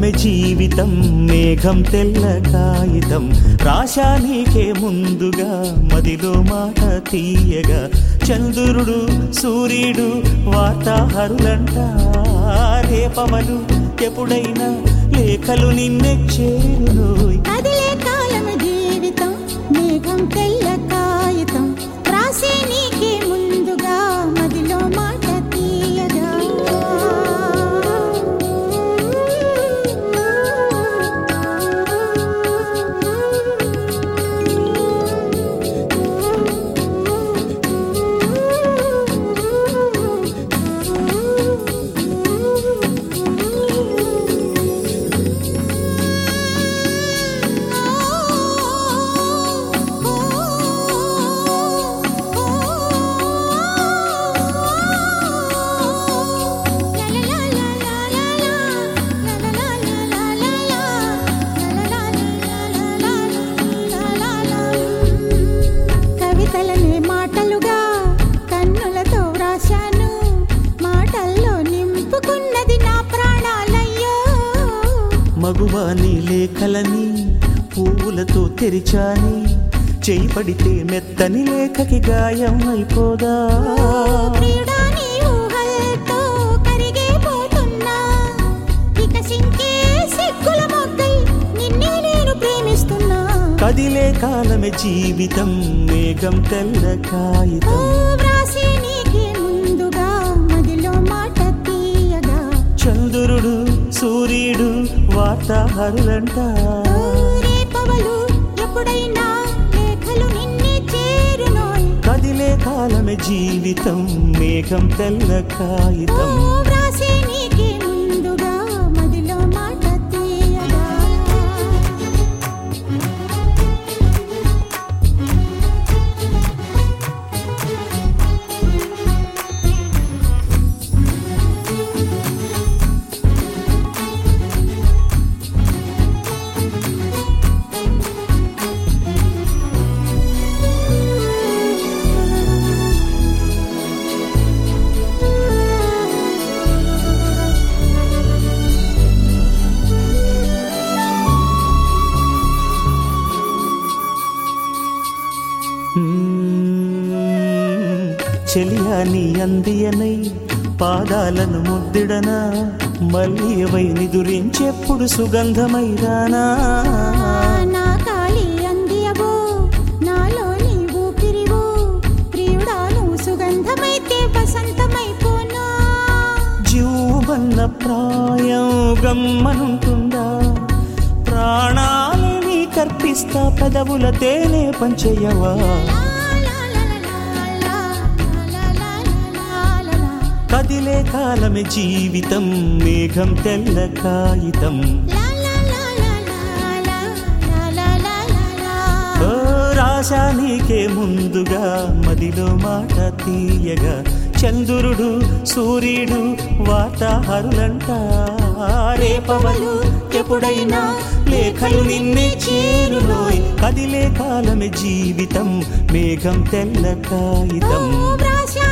కాలమే జీవితం మేఘం తెల్ల కాగితం రాశా నీకే ముందుగా మదిలో మాట తీయగా చంద్రుడు సూర్యుడు వార్తాహరులంట రేపవలు ఎప్పుడైనా లేఖలు నిన్నే చేరునోయ్ కదిలే కాలము జీవితం మేఘం తెల్ల కాగితం రాసే నీకే ముందుగా మదిలో మాట తీయగా కవితలనే మాటలుగా కన్నులతో వ్రాశాను మాటల్లో నింపుకున్నది నా ప్రాణాలయ్యో మగువాని లేఖలని పువ్వులతో తెరిచాని చేయి పడితే మెత్తని లేఖకి గాయం అయిపోదా ప్రియుడా నీ ఊహలతో కరిగిపోతున్నా. వికసించే సిగ్గుల మొగ్గై నిన్నే నేను ప్రేమిస్తున్నా. కదిలే కాలమే జీవితం మేఘం తెల్ల ఓ కాగితం వ్రాసే నీకే ముందుగా మదిలో మాట తీయగా. చంద్రుడు సూర్యుడు వార్తాహరులంట ఓ రేపవలు ఎప్పుడైనా లేఖలు నిన్నే చేరునోయ్. కదిలే కాలమే జీవితం మేఘం తెల్ల ఓ కాగితం వ్రాసే నీకే ముందుగా మదిలో మాట తీయగా. మ్మ్. చెలియా నీ అందియనై పాదాలను ముద్దిడనా మళ్ళీ వై నిదురించెప్పుడు సుగంధమై రానా నా కాలి అందియవో నాలో నీ ఊపిరివో ప్రియుడాను సుగంధమైతే వసంతమైపోనా జీవన్న ప్రాయం గమ్మనుంటుందా ప్రాణాలని కర్పిస్తా పెదవుల తేనె పంచయ్యవా కదిలే కాలమే జీవితం మేఘం తెల్ల కాగితం ఓ రాశా నీకే ముందుగా మదిలో మాట తీయగా చంద్రుడు సూర్యుడు వార్తాహరులంట రేపవలు ఎప్పుడైనా లేఖలు నిన్నే చేరులోయ్ కదిలే కాలమే జీవితం మేఘం తెల్ల కాగితం వ్రాసా